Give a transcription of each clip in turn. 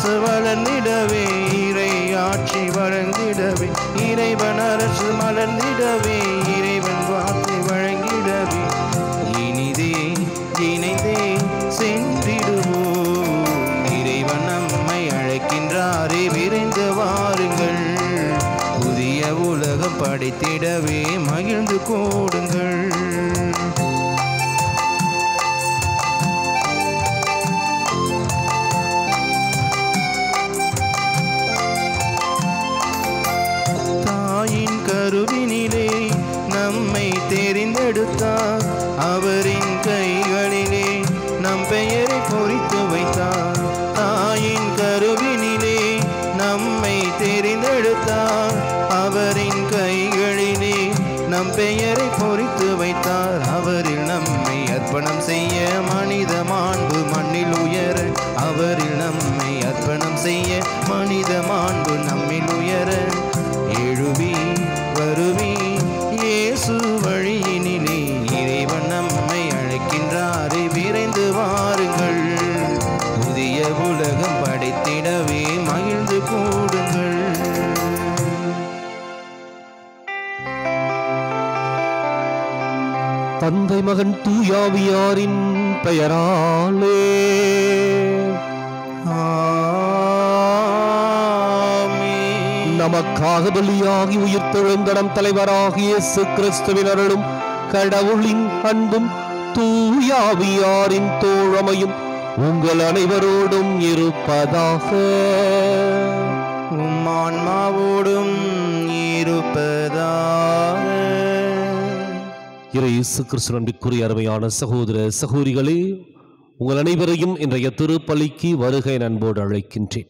அரசு வளர்ந்திடவே இறை ஆட்சி வழங்கிடவே இறைவன் அரசு மலர்ந்திடவே இறைவன் வார்த்தை வழங்கிடவே இனிதே இணைந்தே சென்றிடுவோம் இறைவன் நம்மை அழைக்கின்றாரே விரைந்து வாருங்கள் புதிய உலகம் படைத்திடவே மகிழ்ந்து கூடுங்கள் தாயின் கருவினிலே நம்மை தெரிந்தெடுத்தார் அவரின் கைகளிலே நம் பெயரை பொறித்து வைத்தார் தாயின் கருவினிலே நம்மை தெரிந்தெடுத்தார் அவரின் கைகளிலே நம் பெயரை பொறித்து வைத்தார் அவரில் நம்மை அர்ப்பணம் செய்ய மனித மாண்பு மண்ணில் உயர அவரில் நம்மை அர்ப்பணம் செய்ய மனித மாண்பு நம்மில் உயர எழுவி வருவி இயேசு வழியினிலே இறைவன் நம்மை அழைக்கின்றாரே விரைந்து வாருங்கள் புதிய உலகம் படைத்திடவே மகிழ்ந்து கூடுங்கள் தந்தை மகன் தூயாவியாரின் பெயராலே ஆமென். நமக்காக பலியாகி உயிர்த்தெழுந்த நம் தலைவராகிய இயேசு கிறிஸ்துவின் அருளும் கடவுளின் அன்பும் தூயாவியாரின் தோழமையும் உங்கள் அனைவரோடும் இருப்பதாக உம் ஆன்மாவோடும் இருப்பதாக இறை இயேசு கிறிஸ்து நன்றிக்குரிய அருமையான சகோதர சகோதரிகளே உங்கள் அனைவரையும் இன்றைய திருப்பலிக்கு வருகை அன்போடு அழைக்கின்றேன்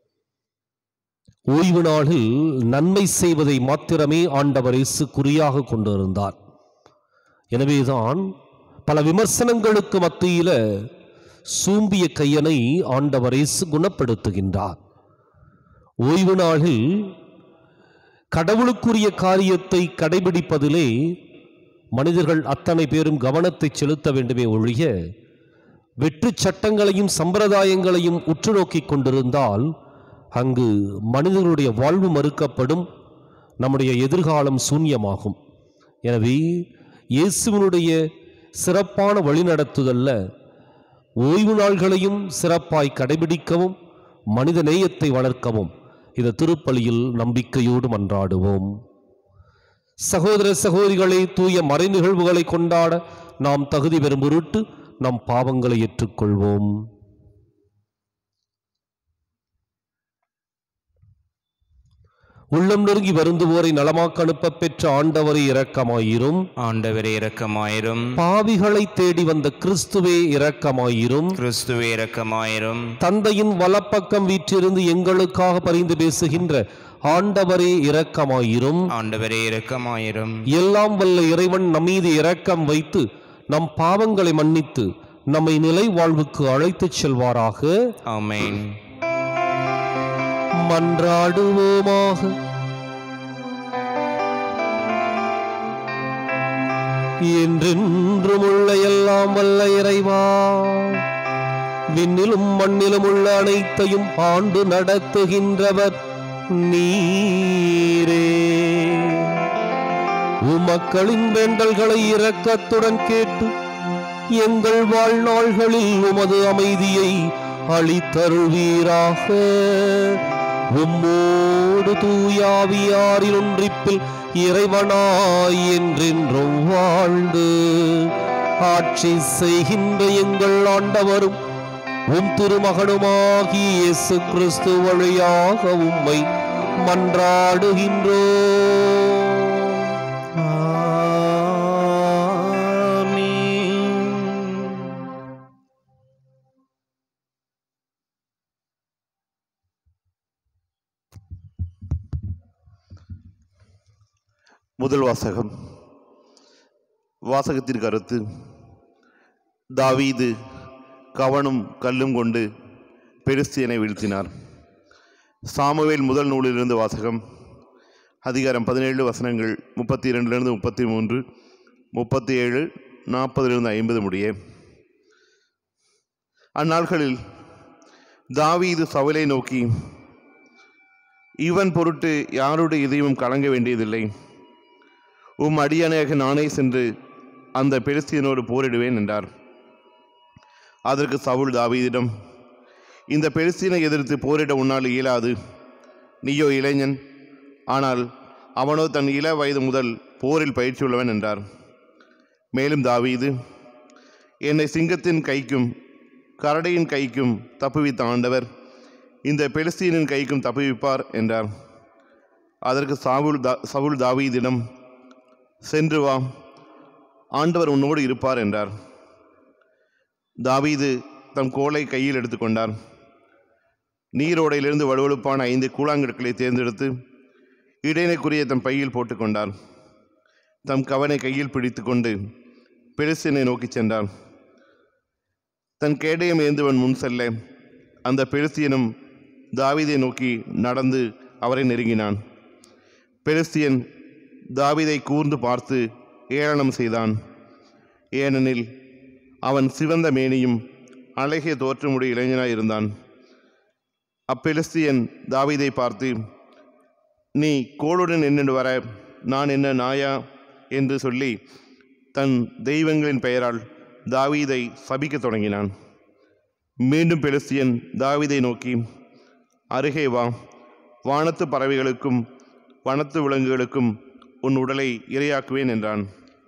ஓய்வு நாளில் நன்மை செய்வதை மாத்திரமே ஆண்டவர் இயேசு குறியாக கொண்டிருந்தார் எனவேதான் பல விமர்சனங்களுக்கு மத்தியில சூம்பிய கையனை ஆண்டவர் இயேசு குணப்படுத்துகின்றார் ஓய்வு நாளில் கடவுளுக்குரிய காரியத்தை கடைபிடிப்பதிலே மனிதர்கள் அத்தனை பேரும் கவனத்தை செலுத்த வேண்டுமே ஒழிய வெற்று சட்டங்களையும் சம்பிரதாயங்களையும் உற்று நோக்கிக் கொண்டிருந்தால் அங்கு மனிதர்களுடைய வாழ்வு மறுக்கப்படும் நம்முடைய எதிர்காலம் சூன்யமாகும் எனவே இயேசுவினுடைய சிறப்பான வழிநடத்துதல்ல ஓய்வு நாள்களையும் சிறப்பாய் கடைபிடிக்கவும் மனித நேயத்தை வளர்க்கவும் இந்த திருப்பலியில் நம்பிக்கையோடு மன்றாடுவோம் சகோதர சகோதரிகளை தூய மறை நிகழ்வுகளை கொண்டாட நாம் தகுதி பெறும் பொருட்டு நம் பாவங்களை ஏற்றுக்கொள்வோம் உள்ளம் நெருங்கி வருந்துவோரை நலமாக்க அனுப்பப் பெற்ற ஆண்டவரை இரக்கமாயிரும் ஆண்டவரே இரக்கமாயிரும் பாவிகளை தேடி வந்த கிறிஸ்துவே இரக்கமாயிரும் கிறிஸ்துவே இரக்கமாயிரும் தந்தையின் வலப்பக்கம் வீற்றிருந்து எங்களுக்காக பரிந்து பேசுகின்ற ஆண்டவரே இரக்கமாயிரும் ஆண்டவரே இரக்கமாயிரும் எல்லாம் வல்ல இறைவன் நம்மீது இரக்கம் வைத்து நம் பாவங்களை மன்னித்து நம்மை நிலை வாழ்வுக்கு அழைத்துச் செல்வாராக ஆமென் மன்றாடுவோமாக என்றென்றும் உள்ள எல்லாம் வல்ல இறைவா விண்ணிலும் மண்ணிலும் உள்ள அனைத்தையும் ஆண்டு நடத்துகின்றவர் நீரே உமக்களின் வேண்டல்களை இரக்கத்துடன் கேட்டு எங்கள் வாழ்நாள்களில் உமது அமைதியை அளித்தருள்வீராக உம்மோடு தூயாவியாரின் ஒன்றிப்பில் இறைவனாய் என்றென்றும் வாழ்ந்து ஆட்சி செய்கின்ற எங்கள் ஆண்டவரும் உம் திருமகனுமாகி இயேசு கிறிஸ்து வழியாக உம்மை மன்றாடுகின்றோ ஆமென் முதல் வாசகம் வாசகத்தின் கருத்து தாவீது கவனும் கல்லும் கொண்டு பெருஸ்தியனை வீழ்த்தினார் சாமுவேல் முதல் நூலிலிருந்து வாசகம் அதிகாரம் பதினேழு வசனங்கள் முப்பத்தி இரண்டிலிருந்து முப்பத்தி மூன்று முப்பத்தி ஏழு நாற்பதிலிருந்து ஐம்பது முடிய அந்நாட்களில் தாவீது சவுலை நோக்கி இவன் பொருட்டு யாருடைய இதயமும் கலங்க வேண்டியதில்லை உம் அடியானாக நானே சென்று அந்த பெலிஸ்தியனோடு போரிடுவேன் என்றார் அதற்கு சவுல் தாவீதிடம் இந்த பெலிஸ்தீனை எதிர்த்து போரிட உன்னால் இயலாது நீயோ இளைஞன் ஆனால் அவனோ தன் இள வயது முதல் போரில் பயிற்சி உள்ளவன் என்றார் மேலும் தாவீது என்னை சிங்கத்தின் கைக்கும் கரடையின் கைக்கும் தப்புவித்த ஆண்டவர் இந்த பெலிஸ்தீனின் கைக்கும் தப்புவிப்பார் என்றார் அதற்கு சாவுல் தா சவுல் தாவீதிடம் சென்று வா ஆண்டவர் உன்னோடு இருப்பார் என்றார் தாவீது தம் கோலை கையில் எடுத்துக்கொண்டார் நீரோடையிலிருந்து வலுவழுப்பான ஐந்து கூழாங்கற்களை தேர்ந்தெடுத்து இடையனுக்குரிய தம் பையில் போட்டுக்கொண்டார் தம் கவனை கையில் பிடித்துக்கொண்டு பெலிஸ்தீனை நோக்கிச் சென்றார் தன் கேடயம் ஏந்துவன் முன் செல்ல அந்த பெலிஸ்தியனும் தாவீதை நோக்கி நடந்து அவரை நெருங்கினான் பெலிஸ்தியன் தாவீதை கூர்ந்து பார்த்து ஏளனம் செய்தான் ஏனெனில் அவன் சிவந்த மேனியும் அழகிய தோற்றமுடைய இளைஞனாய் இருந்தான் அப்பெலிஸ்தியன் தாவீதை பார்த்து நீ கோளுடன் என்னென்று வர நான் என்ன நாயா என்று சொல்லி தன் தெய்வங்களின் பெயரால் தாவீதை சபிக்கத் தொடங்கினான் மீண்டும் பெலிஸ்தியன் தாவீதை நோக்கி அருகே வா வானத்து பறவைகளுக்கும் வனத்து விலங்குகளுக்கும் உன் உடலை இரையாக்குவேன் என்றான்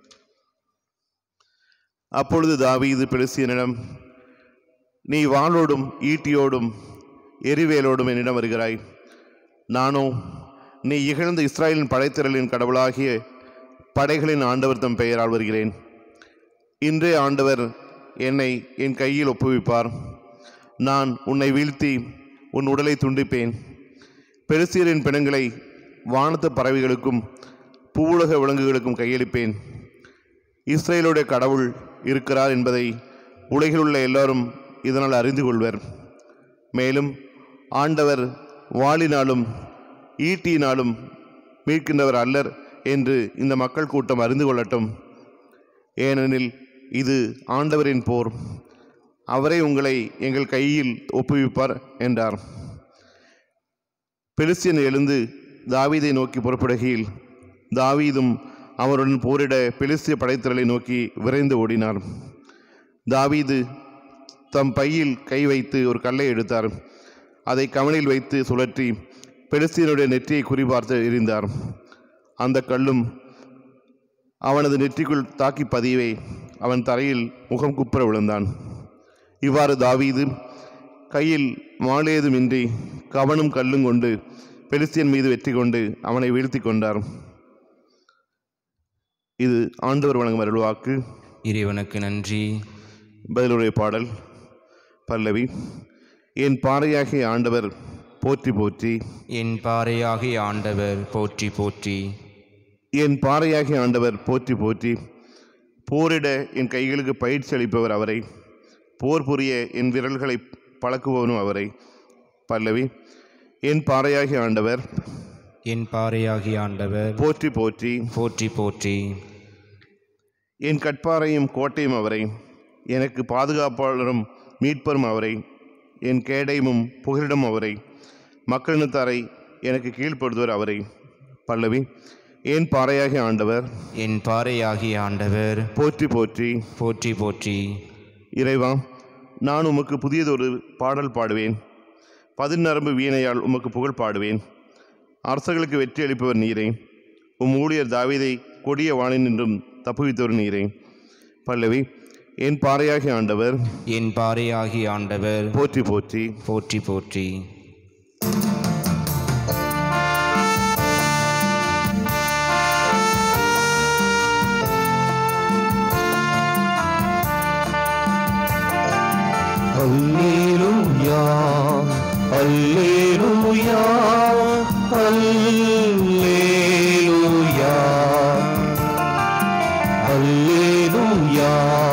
அப்பொழுது தாவீது பெலிஸ்தியனிடம் நீ வாளோடும் ஈட்டியோடும் எரிவேலோடும் என்னிடம் வருகிறாய் நானோ நீ இகழ்ந்த இஸ்ராயலின் படைத்திரளின் கடவுளாகிய படைகளின் ஆண்டவர் தம் பெயரால் வருகிறேன் இன்றே ஆண்டவர் என்னை என் கையில் ஒப்புவிப்பார் நான் உன்னை வீழ்த்தி உன் உடலை துண்டிப்பேன் பெருசீரின் பிணங்களை வானத்து பறவைகளுக்கும் பூவுலக விலங்குகளுக்கும் கையளிப்பேன் இஸ்ரேலுடைய கடவுள் இருக்கிறார் என்பதை உலகில் உள்ள எல்லாரும் இதனால் அறிந்து கொள்வர் மேலும் ஆண்டவர் வாளினாலும் ஈட்டியினாலும் மீட்கின்றவர் அல்லர் என்று இந்த மக்கள் கூட்டம் அறிந்து கொள்ளட்டும் ஏனெனில் இது ஆண்டவரின் போர் அவரே உங்களை எங்கள் கையில் ஒப்புவிப்பார் என்றார் பெலிஸ்தியன் எழுந்து தாவீதை நோக்கி புறப்படுகையில் தாவீதும் அவருடன் போரிட பெலிஸ்திய படைத்திரளை நோக்கி விரைந்து ஓடினார் தாவீது தம் பையில் கை வைத்து ஒரு கல்லை எடுத்தார் அதை கவனில் வைத்து சுழற்றி பெலிஸ்தீனுடைய நெற்றியை குறிபார்த்து எறிந்தார் அந்த கல்லும் அவனது நெற்றிக்குள் தாக்கி பதியவே அவன் தரையில் முகம் குப்புற விழுந்தான் இவ்வாறு தாவீது கையில் மாலேதுமின்றி கவனும் கல்லும் கொண்டு பெலிஸ்தியன் மீது வெற்றி கொண்டு அவனை வீழ்த்தி கொண்டார் இது ஆண்டவர் வழங்கும் அருள்வாக்கு இறைவனுக்கு நன்றி பதிலுரை பாடல் பல்லவி என் பாறையாகிய ஆண்டவர் போற்றி போற்றி என் பாறையாகிய ஆண்டவர் போற்றி போற்றி என் பாறையாகிய ஆண்டவர் போற்றி போற்றி போரிட என் கைகளுக்கு பயிற்சி அளிப்பவர் அவரை போர் புரிய என் விரல்களை பழக்குபவனும் அவரை பல்லவி என் பாறையாகிய ஆண்டவர் என் பாறையாகிய ஆண்டவர் போற்றி போற்றி போற்றி போற்றி என் கட்பாறையும் கோட்டையும் அவரை எனக்கு பாதுகாப்பாளரும் மீட்பரும் அவரை என் கேடயமும் புகலிடம் அவரை மக்களினத்தாரை எனக்கு கீழ்ப்படுத்துவர் அவரை பல்லவி என் பாறையாகிய ஆண்டவர் என் பாறையாகிய ஆண்டவர் போற்றி போற்றி போற்றி போற்றி இறைவா நான் உமக்கு புதியதொரு பாடல் பாடுவேன் பதிநரம்பு வீணையால் உமக்கு புகழ் பாடுவேன் அரசர்களுக்கு வெற்றி அளிப்பவர் நீரே உம் ஊழியர் தாவீதை கொடிய வானினின்றும் தப்புவித்தவர் நீரே பல்லவி என் பாறையாகிய ஆண்டவர் என் பாறையாகிய ஆண்டவர் போற்றி போற்றி போற்றி போற்றி அல்லேலூயா அல்லேலூயா அல்லேலூயா அல்லேலூயா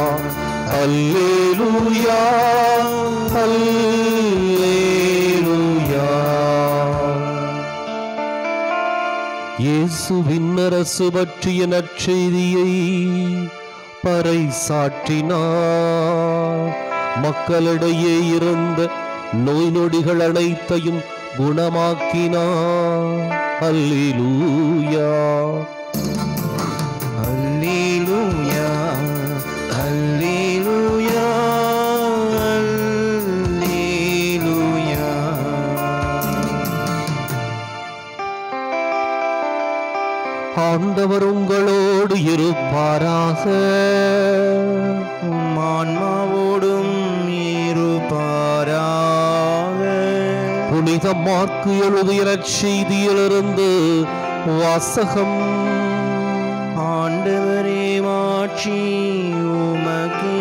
அல்லேலூயா அல்லேலூயா இயேசுவின் அரசு பற்றிய நற்செய்தியை பறைசாற்றினார் மக்களிடையே இருந்த நோய் நொடிகள் அனைத்தையும் குணமாக்கினார் அல்லேலூயா அல்லேலூயா அல்லேலூயா அல்லேலூயா ஆண்டவர் உங்களோடு இருப்பாராக உம் ஆன்மாவோடும் இருப்பாராக புனித மார்க்கு எழுதிய செய்தியிலிருந்து வாசகம் ஆண்டவரே மாட்சி உமக்கே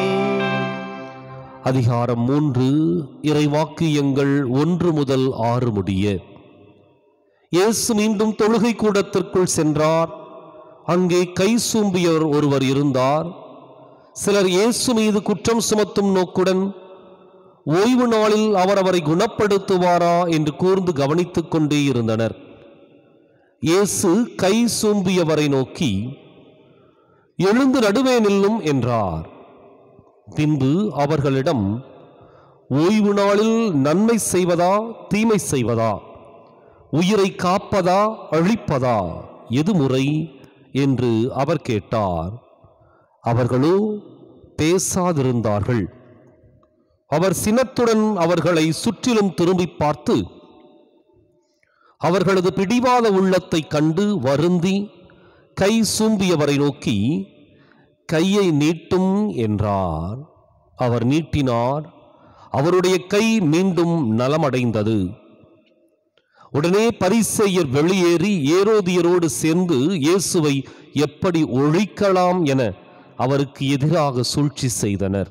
அதிகாரம் மூன்று இறைவாக்கியங்கள் ஒன்று முதல் ஆறு முடிய இயேசு மீண்டும் தொழுகை கூடத்திற்குள் சென்றார் அங்கே கை சூம்பியவர் ஒருவர் இருந்தார் சிலர் இயேசு மீது குற்றம் சுமத்தும் நோக்குடன் ஓய்வு நாளில் அவர் அவரை குணப்படுத்துவாரா என்று கூர்ந்து கவனித்துக் கொண்டே இருந்தனர் இயேசு கை சூம்பியவரை நோக்கி எழுந்து நடுவே நில்லும் என்றார் பின்பு அவர்களிடம் ஓய்வு நாளில் நன்மை செய்வதா தீமை செய்வதா உயிரை காப்பதா அழிப்பதா எது முறை என்று அவர் கேட்டார் அவர்களோ பேசாதிருந்தார்கள் அவர் சினத்துடன் அவர்களை சுற்றிலும் திரும்பி பார்த்து அவர்களது பிடிவாத உள்ளத்தை கண்டு வருந்தி கை சூம்பியவரை நோக்கி கையை நீட்டும் என்றார் அவர் நீட்டினார் அவருடைய கை மீண்டும் நலமடைந்தது உடனே பரிசெயர் வெளியேறி ஏரோதியரோடு சேர்ந்து இயேசுவை எப்படி ஒழிக்கலாம் என அவருக்கு எதிராக சூழ்ச்சி செய்தனர்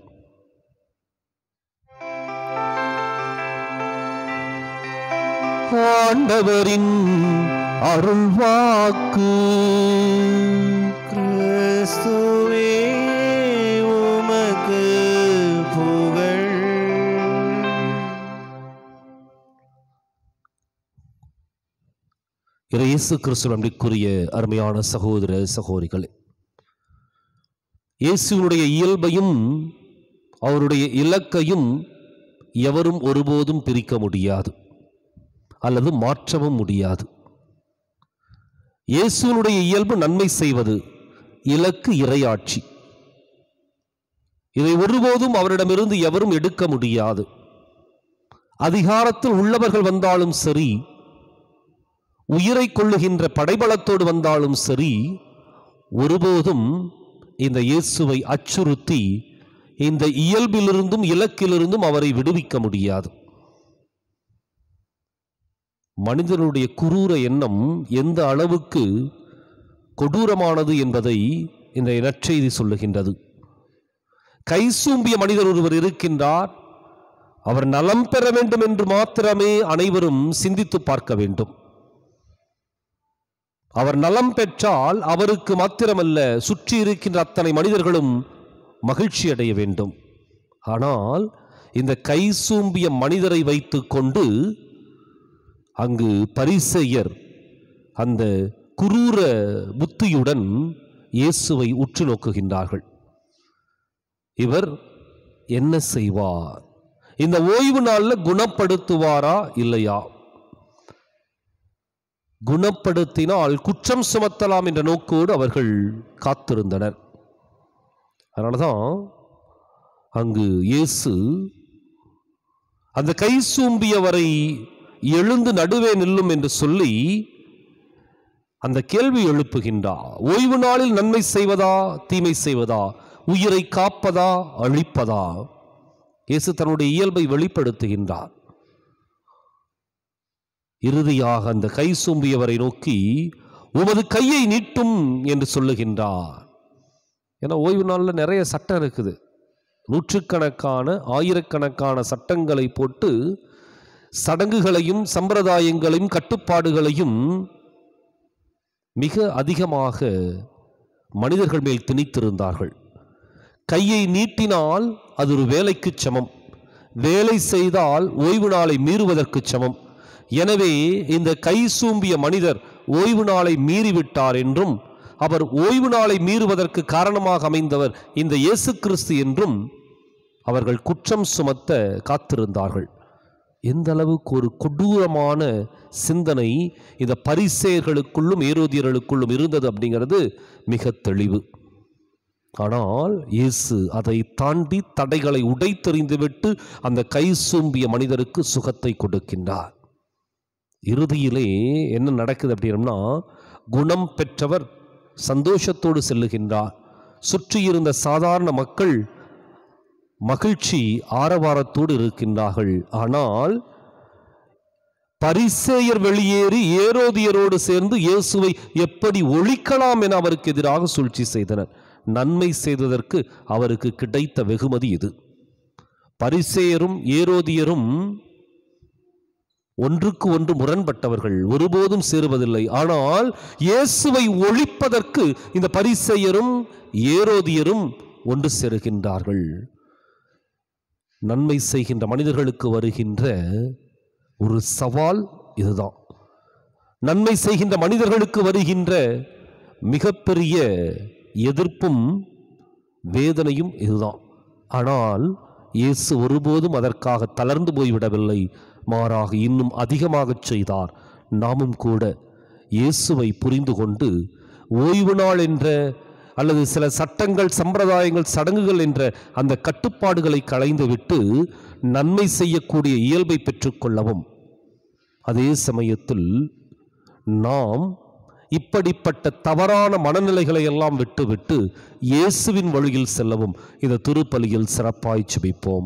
ஆண்டவரின் அருள்வாக்கு கிறிஸ்துவே உமக்கு புகழ் இறை இயேசு கிறிஸ்து நம்பிக்குரிய அருமையான சகோதர சகோதரிகளே இயேசுவினுடைய இயல்பையும் அவருடைய இலக்கையும் எவரும் ஒருபோதும் பிரிக்க முடியாது அல்லது மாற்றவும் முடியாது இயேசுவினுடைய இயல்பு நன்மை செய்வது இலக்கு இறையாட்சி இதை ஒருபோதும் அவரிடமிருந்து எவரும் எடுக்க முடியாது அதிகாரத்தில் உள்ளவர்கள் வந்தாலும் சரி உயிரை கொள்ளுகின்ற படைபலத்தோடு வந்தாலும் சரி ஒருபோதும் இந்த இயேசுவை அச்சுறுத்தி இந்த இயல்பிலிருந்தும் இலக்கிலிருந்தும் அவரை விடுவிக்க முடியாது மனிதனுடைய குரூர எண்ணம் எந்த அளவுக்கு கொடூரமானது என்பதை இந்த நற்செய்தி சொல்லுகின்றது கைசூம்பிய மனிதர் ஒருவர் இருக்கின்றார் அவர் நலம் பெற வேண்டும் என்று மாத்திரமே அனைவரும் சிந்தித்து பார்க்க வேண்டும் அவர் நலம் பெற்றால் அவருக்கு மாத்திரமல்ல சுற்றி இருக்கின்ற அத்தனை மனிதர்களும் மகிழ்ச்சி அடைய வேண்டும் ஆனால் இந்த கைசூம்பிய மனிதரை வைத்துக்கொண்டு அங்கு பரிசெயர் அந்த குரூர புத்தியுடன் இயேசுவை உற்று நோக்குகின்றார்கள் இவர் என்ன செய்வார் இந்த ஓய்வு நாளில் குணப்படுத்துவாரா இல்லையா குணப்படுத்தினால் குற்றம் சுமத்தலாம் என்ற நோக்கோடு அவர்கள் காத்திருந்தனர் அதனாலதான் அங்கு இயேசு அந்த கை சூம்பியவரை எழுந்து நடுவே நில்லும் என்று சொல்லி அந்த கேள்வி எழுப்புகின்றார் ஓய்வு நாளில் நன்மை செய்வதா தீமை செய்வதா உயிரை காப்பதா அழிப்பதா இயேசு தன்னுடைய இயல்பை வெளிப்படுத்துகின்றார் இறுதியாக அந்த கை சூம்பியவரை நோக்கி உமது கையை நீட்டும் என்று சொல்லுகின்றார் ஏன்னா ஓய்வு நாளில் நிறைய சட்டம் இருக்குது நூற்றுக்கணக்கான ஆயிரக்கணக்கான சட்டங்களை போட்டு சடங்குகளையும் சம்பிரதாயங்களையும் கட்டுப்பாடுகளையும் மிக அதிகமாக மனிதர்கள் மேல் திணித்திருந்தார்கள் கையை நீட்டினால் அது ஒரு வேலைக்கு சமம் வேலை செய்தால் ஓய்வு நாளை மீறுவதற்கு சமம் எனவே இந்த கை சூம்பிய மனிதர் ஓய்வு நாளை மீறிவிட்டார் என்றும் அவர் ஓய்வு நாளை மீறுவதற்கு காரணமாக அமைந்தவர் இந்த இயேசு கிறிஸ்து என்றும் அவர்கள் குற்றம் சுமத்த காத்திருந்தார்கள் எந்த அளவுக்கு ஒரு கொடூரமான சிந்தனை இந்த பரிசேயர்களுக்குள்ளும் ஏரோதியர்களுக்குள்ளும் இருந்தது அப்படிங்கிறது மிக தெளிவு ஆனால் இயேசு அதை தாண்டி தடைகளை உடைத்தெறிந்துவிட்டு அந்த கை சூம்பிய மனிதருக்கு சுகத்தை கொடுக்கின்றார் இறுதியிலே என்ன நடக்குது அப்படின்னா குணம் பெற்றவர் சந்தோஷத்தோடு செல்லுகின்றார் சுற்றியிருந்த சாதாரண மக்கள் மகிழ்ச்சி ஆரவாரத்தோடு இருக்கின்றார்கள் ஆனால் பரிசேயர் வெளியேறி ஏரோதியரோடு சேர்ந்து இயேசுவை எப்படி ஒழிக்கலாம் என அவருக்கு எதிராக சூழ்ச்சி செய்தனர் நன்மை செய்ததற்கு அவருக்கு கிடைத்த வெகுமதி இது பரிசேயரும் ஏரோதியரும் ஒன்றுக்கு ஒன்று முரண்பட்டவர்கள் ஒருபோதும் சேருவதில்லை ஆனால் இயேசுவை ஒழிப்பதற்கு இந்த பரிசேயரும் ஏரோதியரும் ஒன்று சேருகின்றார்கள் நன்மை செய்கின்ற மனிதர்களுக்கு வருகின்ற ஒரு சவால் இதுதான் நன்மை செய்கின்ற மனிதர்களுக்கு வருகின்ற மிகப்பெரிய எதிர்ப்பும் வேதனையும் இதுதான் ஆனால் இயேசு ஒருபோதும் அதற்காக தளர்ந்து போய்விடவில்லை மாறாக இன்னும் அதிகமாகச் செய்தார் நாமும் கூட இயேசுவை புரிந்து கொண்டு ஓய்வு நாள் என்ற அல்லது சில சட்டங்கள் சம்பிரதாயங்கள் சடங்குகள் என்ற அந்த கட்டுப்பாடுகளை களைந்துவிட்டு நன்மை செய்யக்கூடிய இயல்பை பெற்றுக்கொள்ளவும் அதே சமயத்தில் நாம் இப்படிப்பட்ட தவறான மனநிலைகளை எல்லாம் விட்டுவிட்டு இயேசுவின் வழியில் செல்லவும் இந்த திருப்பலியில் சிறப்பாய் செபிப்போம்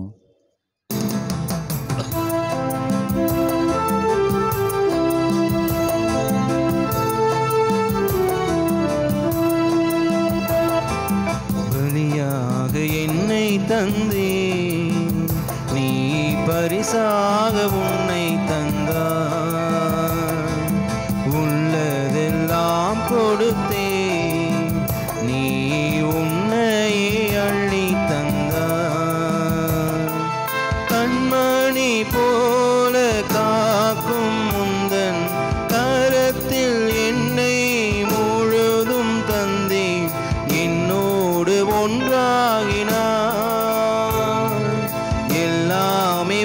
பலியாக என்னை தந்தே நீ பரிசாக உன்னை தந்தாய் உள்ளதெல்லாம் கொடுத்தே நீ உன்னையே அள்ளி தந்தாய் கண்மணி போல காக்கும் முந்தன் கரத்தில் என்னை முழுதும் தந்தே என்னோடு ஒன்றாகினார் எல்லாமே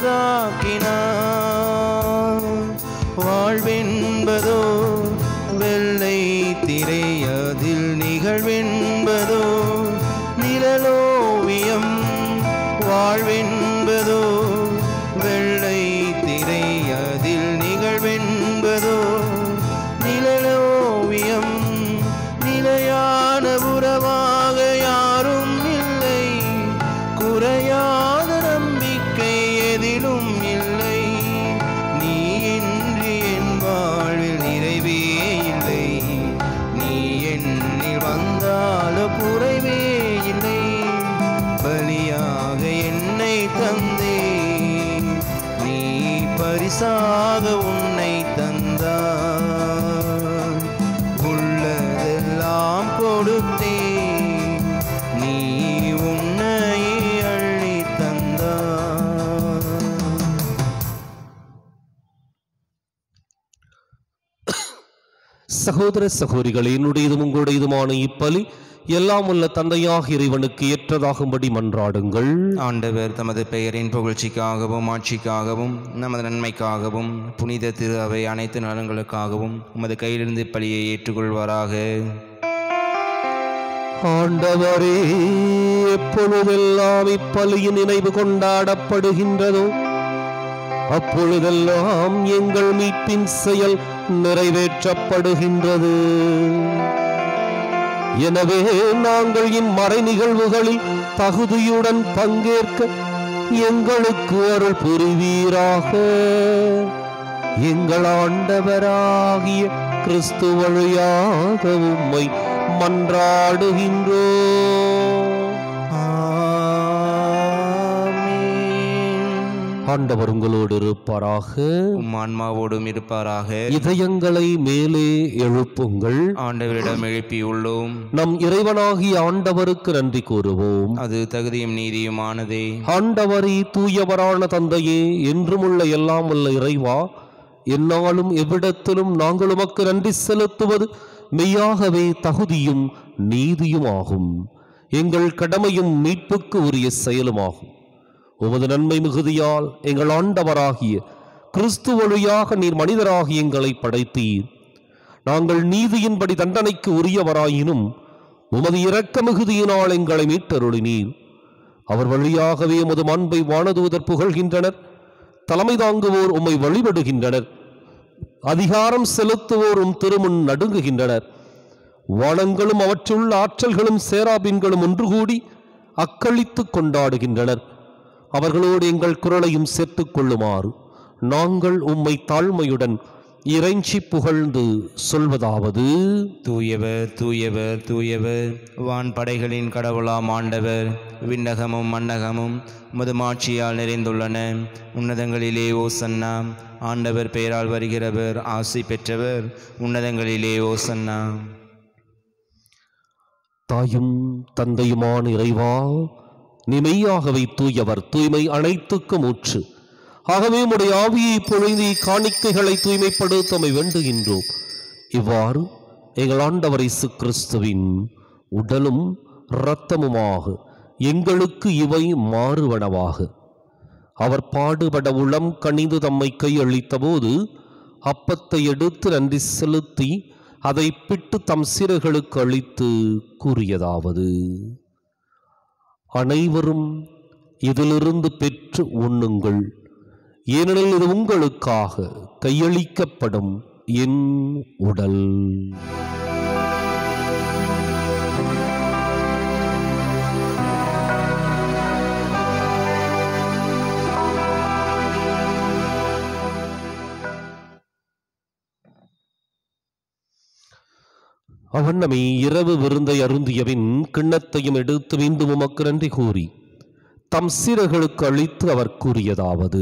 உனதாக்கினார் வாழ்வென்பதோ வெள்ளை திரை அதில் நிகழ்வென்பதோ நிழலோவியம் வாழ்வென்பதோ வெள்ளை திரை அதில் நிகழ்வென்பதோ நிழலோவியம் நிலையான உறவாக யாரும் இல்லை குறையாத நம்பிக்கை எதிலும் இல்லை நீ இன்றி என் வாழ்வில் நிறைவே இல்லை நீ என்னில் வந்தாலோ குறைவே இல்லை பலியாக என்னை தந்தே நீ பரிசாக உன்னை தந்தாய் உள்ளதெல்லாம் கொடுத்தே நீ உன்னையே அள்ளி தந்தாய் சகோதர சகோதரிகள் என்னுடையதும் உங்களுடையதுமான இப்பலி எல்லாம் உள்ள தந்தையாக இறைவனுக்கு ஏற்றதாகும்படி மன்றாடுங்கள் ஆண்டவர் தமது பெயரின் புகழ்ச்சிக்காகவும் ஆட்சிக்காகவும் நமது நன்மைக்காகவும் புனித திரு அவை அனைத்து நலன்களுக்காகவும் உமது கையிலிருந்து பலியை ஏற்றுக்கொள்வாராக ஆண்டவரே எப்பொழுதெல்லாம் இப்பலியின் நினைவு கொண்டாடப்படுகின்றதோ அப்பொழுதெல்லாம் எங்கள் மீட்பின் செயல் நிறைவேற்றப்படுகின்றது எனவே நாங்கள் இம்மறை நிகழ்வுகளில் தகுதியுடன் பங்கேற்க எங்களுக்கு அருள் புரிவீராக எங்கள் ஆண்டவராகிய கிறிஸ்து வழியாக உம்மை மன்றாடுகின்றோ ஆண்டவர் உங்களோடு இருப்பாராக உம் ஆன்மாவோடும் இருப்பாராக இதயங்களை மேலே எழுப்புங்கள் ஆண்டவரிடம் எழுப்பியுள்ளோம் நம் இறைவனாகிய ஆண்டவருக்கு நன்றி கூறுவோம் அது தகுதியும் நீதியுமானதே ஆண்டவரே தூயவரான தந்தையே என்றுமுள்ள எல்லாம் உள்ள இறைவா எந்நாளும் எவ்விடத்திலும் நாங்கள் உமக்கு நன்றி செலுத்துவது மெய்யாகவே தகுதியும் நீதியுமாகும் எங்கள் கடமையும் மீட்புக்கு உரிய செயலுமாகும் உமது நன்மை மிகுதியால் எங்கள் ஆண்டவராகிய கிறிஸ்து வழியாக நீர் மனிதராகி எங்களை படைத்தீர் நாங்கள் நீதியின்படி தண்டனைக்கு உரியவராயினும் உமது இரக்க மிகுதியினால் எங்களை மீட்டருளினீர் அவர் வழியாகவே உமது அன்பை வானதூதர் புகழ்கின்றனர் தலைமை தாங்குவோர் உம்மை வழிபடுகின்றனர் அதிகாரம் செலுத்துவோர் உம் திருமுன் நடுங்குகின்றனர் வானங்களும் அவற்றுள்ள ஆற்றல்களும் சேராபின்களும் ஒன்று கூடி அக்களித்து கொண்டாடுகின்றனர் அவர்களோடு எங்கள் குரலையும் சேர்த்துக் கொள்ளுமாறு நாங்கள் உம்மை தாழ்மையுடன் இறைஞ்சி புகழ்ந்து சொல்வதாவது தூயவர் தூயவர் தூயவர் வான் படைகளின் கடவுளாம் ஆண்டவர் விண்ணகமும் மன்னகமும் மதுமாட்சியால் நிறைந்துள்ளன உன்னதங்களிலே ஓசன்னா ஆண்டவர் பெயரால் வருகிறவர் ஆசி பெற்றவர் உன்னதங்களிலே ஓசன்னா தாயும் தந்தையுமான இறைவா நீ மெய்யாகவே தூயவர் தூய்மை அனைத்துக்கும் ஊற்று ஆகவே உம்முடைய ஆவியை பொழுதி காணிக்கைகளை தூய்மைப்படுத்தமை வேண்டுகின்றோம் இவ்வாறு எங்கள் ஆண்டவர் இயேசு கிறிஸ்துவின் உடலும் இரத்தமுமாக எங்களுக்கு இவை மாறுவனவாக அவர் பாடுபட உளம் கனிந்து தம்மை கையளித்த போது அப்பத்தை எடுத்து நன்றி செலுத்தி அதை பிட்டு தம் சிறர்களுக்கு அளித்து கூறியதாவது அனைவரும் இதிலிருந்து பெற்று உண்ணுங்கள் ஏனெனில் இது உங்களுக்காக கையளிக்கப்படும் என் உடல் அவண்ணமே இரவு விருந்தை அருந்தியபின் கிண்ணத்தையும் எடுத்து மீண்டும் உமக்கு நன்றி கூறி தம் சீரர்களுக்கு அளித்து அவர் கூறியதாவது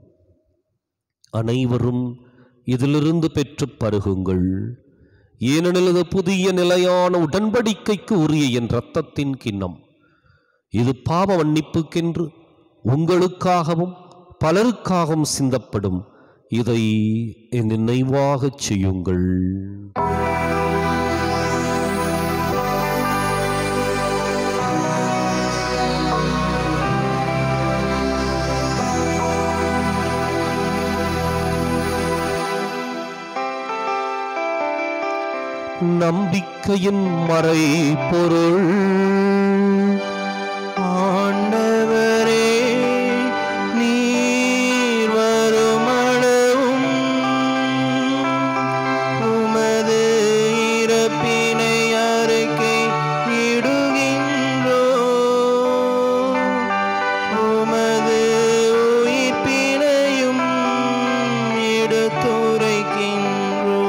அனைவரும் இதிலிருந்து பெற்றுப் பருகுங்கள் ஏனெனில் இது புதிய நிலையான உடன்படிக்கைக்கு உரிய என் இரத்தத்தின் கிண்ணம் இது பாவ மன்னிப்புக்கென்று உங்களுக்காகவும் பலருக்காகவும் சிந்தப்படும் இதை என் நினைவாகச் செய்யுங்கள் நம்பிக்கையின் மறை பொருள் ஆண்டவரே நீர் வருமளவும் உமது இறப்பினை அறிக்கை இடுகின்றோ உமது உயிர்ப்பினையும் எடுத்துரைக்கின்றோ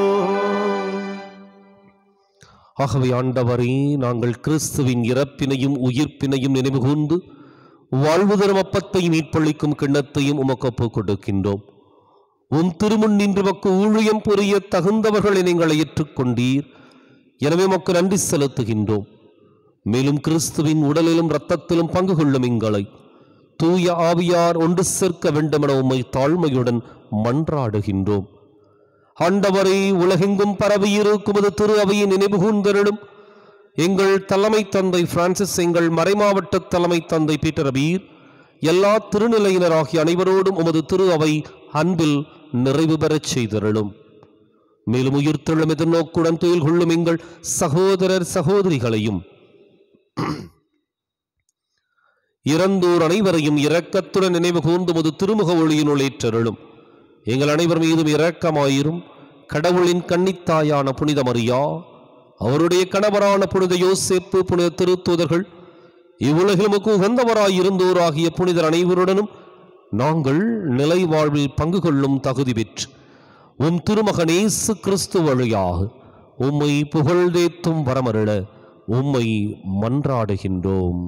ஆகவே ஆண்டவரே நாங்கள் கிறிஸ்துவின் இறப்பினையும் உயிர்ப்பினையும் நினைவு கூர்ந்து வாழ்வு தரும் அப்பத்தை மீட்பளிக்கும் கிண்ணத்தையும் உமக்கு ஒப்புக் கொடுக்கின்றோம் உம் திருமுன் நின்று மக்கு ஊழியம் புரிய தகுந்தவர்களை நீங்கள் ஏற்றுக்கொண்டீர் எனவே உமக்கு நன்றி செலுத்துகின்றோம் மேலும் கிறிஸ்துவின் உடலிலும் இரத்தத்திலும் பங்கு கொள்ளும் எங்களை தூய ஆவியார் ஒன்று சேர்க்க வேண்டுமென உம்மை தாழ்மையுடன் மன்றாடுகின்றோம் ஆண்டவரை உலகெங்கும் பரவியிருக்கும் அது திரு அவையின் நினைவு கூர்ந்தருளும் எங்கள் தலைமை தந்தை பிரான்சிஸ் எங்கள் மறைமாவட்ட தலைமை தந்தை பீட்டர் அபீர் எல்லா திருநிலையினராகிய அனைவரோடும் உமது திரு அவை அன்பில் நிறைவு பெறச் செய்தருளும் மேலும் உயிர்த்தெழும் எதிர்நோக்குடன் துயில் கொள்ளும் எங்கள் சகோதரர் சகோதரிகளையும் இறந்தோர் அனைவரையும் இரக்கத்துடன் நினைவு கூர்ந்து முது திருமுக ஒளியினுள் ஏற்றருளும் எங்கள் அனைவர் மீதும் இரக்கமாயிரும் கடவுளின் கன்னித்தாயான புனித மரியா அவருடைய கணவரான புனித யோசேப்பு புனித திருத்தூதர்கள் இவ்வுலகிலுமுக்கு உகந்தவராய் இருந்தோராகிய புனிதர் அனைவருடனும் நாங்கள் நிலை வாழ்வில் பங்கு கொள்ளும் தகுதி பெற்று உம் திருமகனேசு கிறிஸ்து வழியாக உம்மை புகழ்ந்தேத்தும் வரமருள உம்மை மன்றாடுகின்றோம்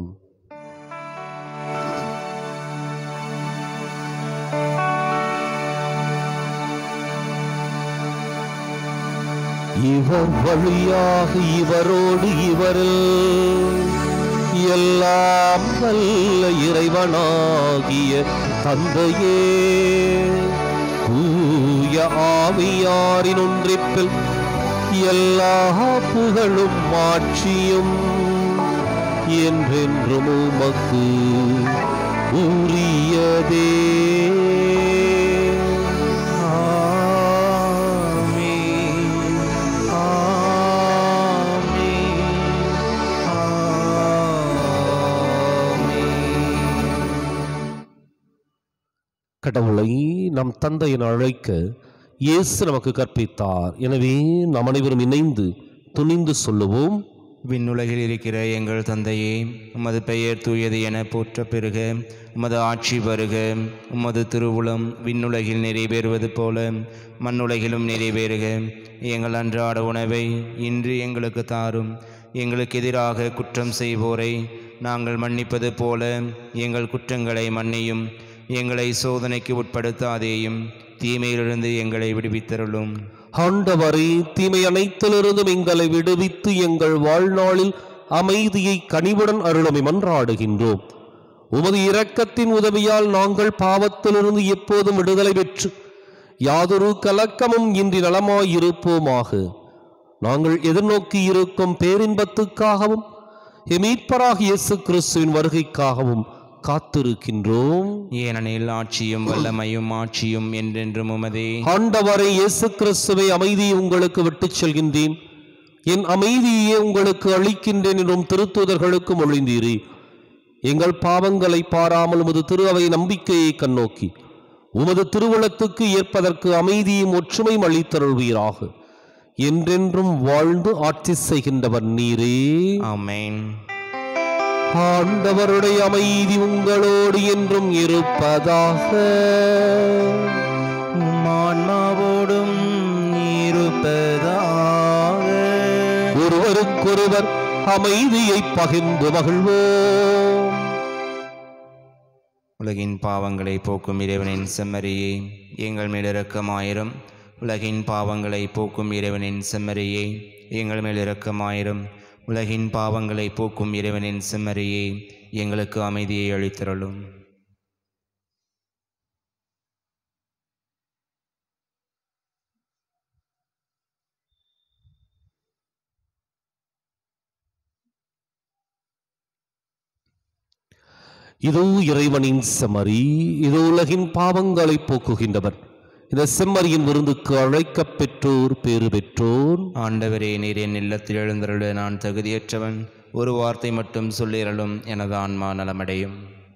இவர் வழியாக இவரோடு இவரில் எல்லாம் வல்ல இறைவனாகிய தந்தையே தூய ஆவியாரின் ஒன்றிப்பில் எல்லா புகழும் மாட்சியும் என்றென்றும் உமக்கு உரியதே ஆமென். ஆமென். ஆமென். கடவுளை நம் தந்தை என அழைக்க இயேசு நமக்கு கற்பித்தார் எனவே நாம் அனைவரும் இணைந்து துணிந்து சொல்லுவோம் விண்ணுலகில் இருக்கிற எங்கள் தந்தையே உமது பெயர் தூயது என போற்ற பெறுக உமது ஆட்சி வருக உமது திருவுளம் விண்ணுலகில் நிறைவேறுவது போல மண்ணுலகிலும் நிறைவேறுக எங்கள் அன்றாட உணவை இன்று எங்களுக்கு தாரும் எங்களுக்கு எதிராக குற்றம் செய்வோரை நாங்கள் மன்னிப்பது போல எங்கள் குற்றங்களை மன்னியும் எங்களை சோதனைக்கு உட்படுத்தாதேயும் தீமையிலிருந்து எங்களை விடுவித்தருளும் ஆண்டவரே தீமை அனைத்திலிருந்தும் எங்களை விடுவித்து எங்கள் வாழ்நாளில் அமைதியை கனிவுடன் அருளமை மன்றாடுகின்றோம் உமது இரக்கத்தின் உதவியால் நாங்கள் பாவத்திலிருந்து எப்போதும் விடுதலை பெற்று யாதொரு கலக்கமும் இன்றி நலமாயிருப்போமாக நாங்கள் எதிர்நோக்கி இருக்கும் பேரின்பத்துக்காகவும் எமீட்பராக இயேசு கிறிஸ்துவின் வருகைக்காகவும் காத்திருக்கின்றோம் ஏனெனில் ஆட்சியும் வல்லமையும் ஆட்சியும் என்றென்றும் உமதே ஆண்டவரை இயேசு கிறிஸ்துவை அமைதியை உங்களுக்கு விட்டுச் செல்கின்றேன் என் அமைதியை உங்களுக்கு அளிக்கின்றேன் என்றும் திருத்தூதர்களுக்கு மொழிந்தீரே எங்கள் பாவங்களை பாராமல் உமது திரு அவை நம்பிக்கையை கண்ணோக்கி உமது திருவுளத்துக்கு ஏற்பதற்கு அமைதியும் ஒற்றுமையும் அளித்தருள்வீராக என்றென்றும் வாழ்ந்து ஆட்சி செய்கின்றவர் நீரே ஆமென் ஆண்டவருடைய அமைதி உங்களோடு என்றும் இருப்பதாக உம்மான்மாவோடும் இருப்பதாக ஒருவருக்கொருவர் அமைதியை பகிர்ந்து மகிழ்வோம் உலகின் பாவங்களை போக்கும் இறைவனின் செம்மறியே எங்கள் மேல் இரக்கமாயிரும் உலகின் பாவங்களை போக்கும் இறைவனின் செம்மறியே எங்கள் மேல் இரக்கமாயிரும் உலகின் பாவங்களை போக்கும் இறைவனின் செம்மறியே எங்களுக்கு அமைதியை அளித்தருளும் இதோ இறைவனின் செம்மறி இதோ உலகின் பாவங்களை போக்குகின்றவர் இந்த செம்மறியின் விருந்துக்கு அழைக்கப் பெற்றோர் பேறு பெற்றோர் ஆண்டவரே நீர் என் இல்லத்தில் எழுந்தருள நான் தகுதியற்றவன் ஒரு வார்த்தை மட்டும் சொல்லிரலும் எனது ஆன்மா நலமடையும்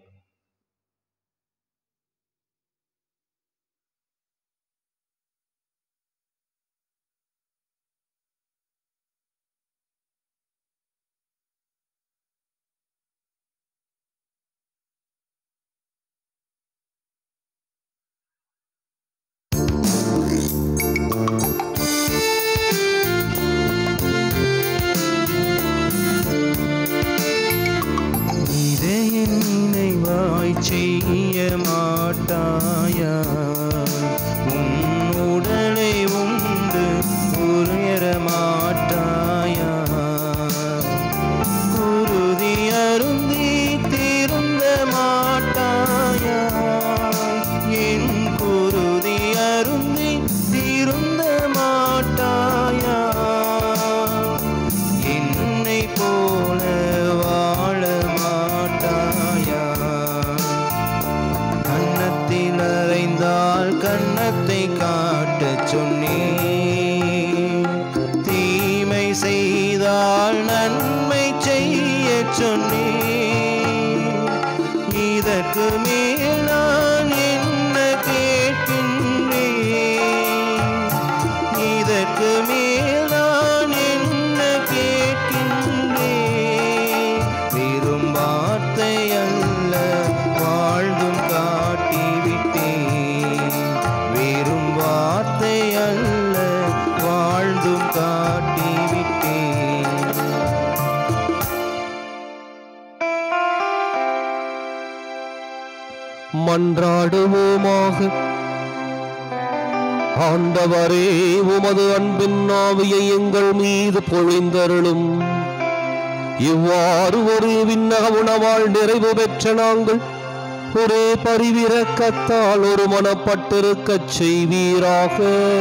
இதை என் நினைவாய் செய்ய மாட்டாயா உன் உடலை உண்டு உயர மாட்டாயா குருதி அருந்தி திருந்த மாட்டாயா என் குருதி அருந்தி திருந்த மாட்டாயா என்னை போல வாழ மாட்டாயா கன்னத்தில் அறைந்தால் கன்னத்தை காட்டச் சொன்னேன் தீமை செய்தால் நன்மை செய்யச் சொன்னேன் இதற்கு மேல் நான் என்ன கேட்கின்றேன் இதற்கு மேல் நான் என்ன கேட்கின்றேன் வெறும் வார்த்தை அல்ல வாழ்ந்தும் காட்டிவிட்டேன் வெறும் வார்த்தை அல்ல வாழ்ந்தும் காட்டிவிட்டேன் மன்றாடுவோமாக ஆண்டவரே உமது அன்பின் ஆவியை எங்கள் மீது பொழிந்தருளும் இவ்வாறு ஒரு விண்ணக உணவால் நிறைவு பெற்ற நாங்கள் ஒரே பரிவிரக்கத்தால் ஒரு மனப்பட்டிருக்கச் செய்வீராக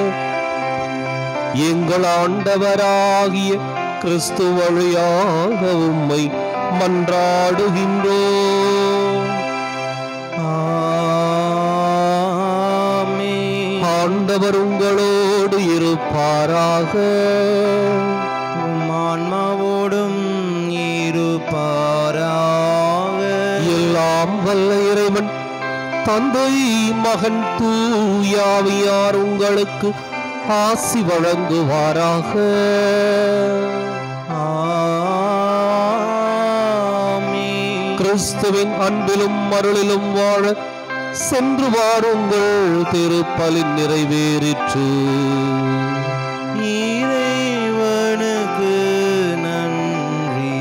எங்கள் ஆண்டவராகிய கிறிஸ்து வழியாக உம்மை மன்றாடுகின்றோம் ஆண்டவர் உங்களோடு இருப்பாராக உம் ஆன்மாவோடும் இருப்பாராக எல்லாம் வல்ல இறைவன் தந்தை மகன் தூயாவியார் உங்களுக்கு ஆசி வழங்குவாராக ஆமென். கிறிஸ்துவின் அன்பிலும் அருளிலும் வாழ சென்று வாருங்கள் திருப்பலின் நிறைவேறிற்று இறைவனுக்கு நன்றி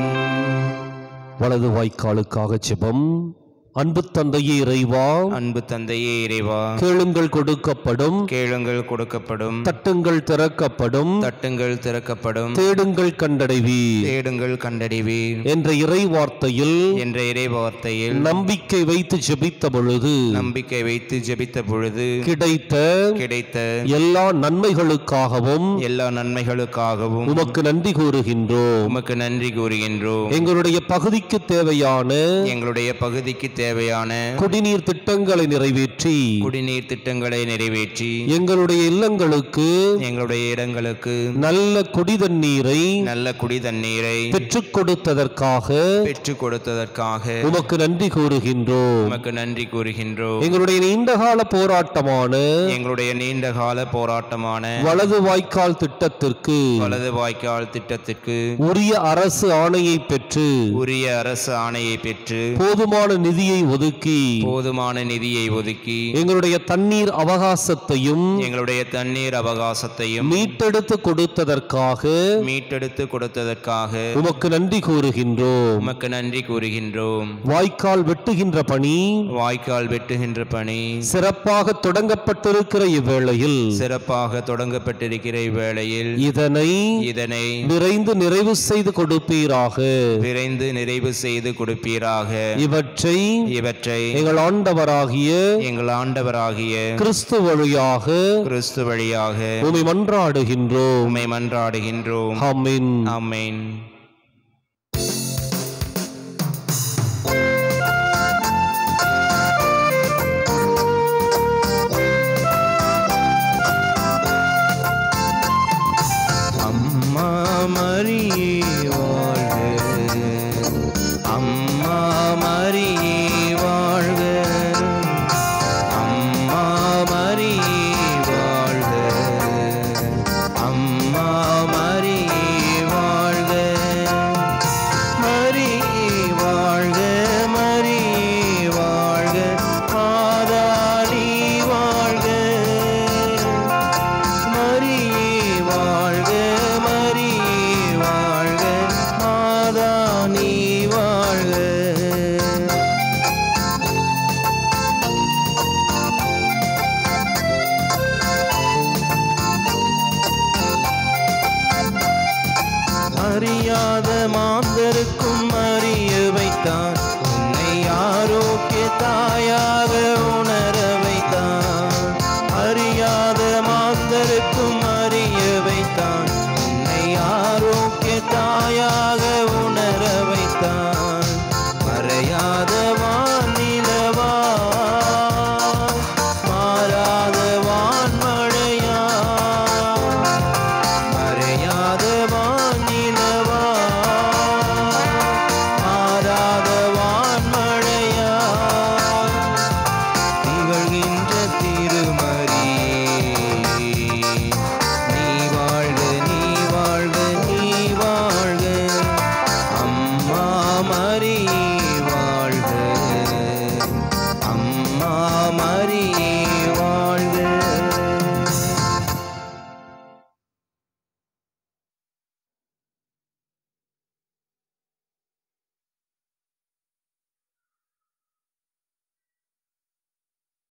வலது வாய்க்காலுக்காக ஜெபம் அன்பு தந்தையே இறைவா அன்பு தந்தையே இறைவா கேளுங்கள் கொடுக்கப்படும் கேளுங்கள் கொடுக்கப்படும் தட்டுங்கள் திறக்கப்படும் தட்டுங்கள் திறக்கப்படும் தேடுங்கள் கண்டடைவீர் தேடுங்கள் கண்டறிவீர் என்ற இறை வார்த்தையில் என்ற இறை வார்த்தையில் நம்பிக்கை வைத்து ஜெபித்த பொழுது நம்பிக்கை வைத்து ஜெபித்த பொழுது கிடைத்த கிடைத்த எல்லா நன்மைகளுக்காகவும் எல்லா நன்மைகளுக்காகவும் உமக்கு நன்றி கூறுகின்றோம் உமக்கு நன்றி கூறுகின்றோம் எங்களுடைய பகுதிக்கு தேவையான எங்களுடைய பகுதிக்கு தேவையான குடிநீர் திட்டங்களை நிறைவேற்றி குடிநீர் திட்டங்களை நிறைவேற்றி எங்களுடைய இல்லங்களுக்கு எங்களுடைய இடங்களுக்கு நல்ல குடி தண்ணீரை நல்ல குடி தண்ணீரை பெற்றுக் கொடுத்ததற்காக பெற்றுக் கொடுத்ததற்காக உமக்கு நன்றி கூறுகின்றோம் உமக்கு நன்றி கூறுகின்றோம் எங்களுடைய நீண்டகால போராட்டமான எங்களுடைய நீண்ட கால போராட்டமான வலது வாய்க்கால் திட்டத்திற்கு வலது வாய்க்கால் திட்டத்திற்கு உரிய அரசு ஆணையை பெற்று உரிய அரசு ஆணையை பெற்று போதுமான நிதியை ஒதுக்கி போதுமான நிதியை ஒதுக்கி எங்களுடைய தண்ணீர் அவகாசத்தையும் எங்களுடைய தண்ணீர் அவகாசத்தையும் மீட்டெடுத்து கொடுத்ததற்காக மீட்டெடுத்து கொடுத்ததற்காக உமக்கு நன்றி கூறுகின்றோம் உமக்கு நன்றி கூறுகின்றோம் வாய்க்கால் வெட்டுகின்ற பணி வாய்க்கால் வெட்டுகின்ற பணி சிறப்பாக தொடங்கப்பட்டிருக்கிற இவ்வேளையில் சிறப்பாக தொடங்கப்பட்டிருக்கிற இவ்வேளையில் இதனை இதனை விரைந்து நிறைவு செய்து கொடுப்பீராக விரைந்து நிறைவு செய்து கொடுப்பீராக இவற்றை இவற்றை எங்கள் ஆண்டவராகிய எங்கள் ஆண்டவராகிய கிறிஸ்து வழியாக கிறிஸ்து வழியாக உமை மன்றாடுகின்றோம் உம்மை மன்றாடுகின்றோம் ஆமென் ஆமென் அம்மா மரியே வாழ்க அம்மா மரியே வாழ்க அம்மா மரியே வாழ்க அம்மா மரியே வாழ்க மரியே வாழ்க மரியே வாழ்க மாதா நீ வாழ்க மரியே வாழ்க மரியே வாழ்க மாதா நீ வாழ்க அறியாத மாந்தருக்கும் அறிய வைத்தான் உன்னை ஆரோக்கிய தாயாக